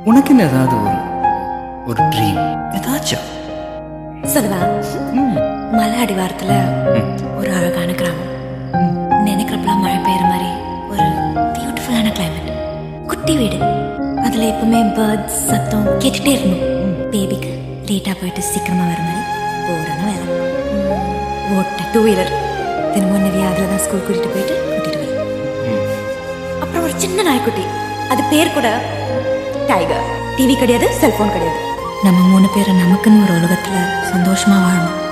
உனக்குன்னு ஏதாவது ஒரு ஒரு ட்ரீம் ஏதாச்சும் சொல்லவா மலை அடிவாரத்துல ஒரு அழகான கிராமம் நினைக்கிறப்பெல்லாம் மழை பெய்யுற மாதிரி ஒரு பியூட்டிஃபுல்லான கிளைமேட் குட்டி வீடு அதுல எப்பவுமே பேர்ட்ஸ் சத்தம் கேட்டுட்டே இருக்கணும் பேபிக்கு லேட்டா போயிட்டு சீக்கிரமா வர மாதிரி போரான வேலை ம், ஓட்ட டூ வீலர் தினமும் நிறைய அதில் தான் ஸ்கூல் கூட்டிட்டு போயிட்டு கூட்டிட்டு வரேன் அப்புறம் ஒரு சின்ன நாய்க்குட்டி அது பேர் கூட டைகர் டிவி கிடையாது செல்போன் கிடையாது நம்ம மூணு பேரும் நமக்குன்னு ஒரு உலகத்துல சந்தோஷமா வாழணும்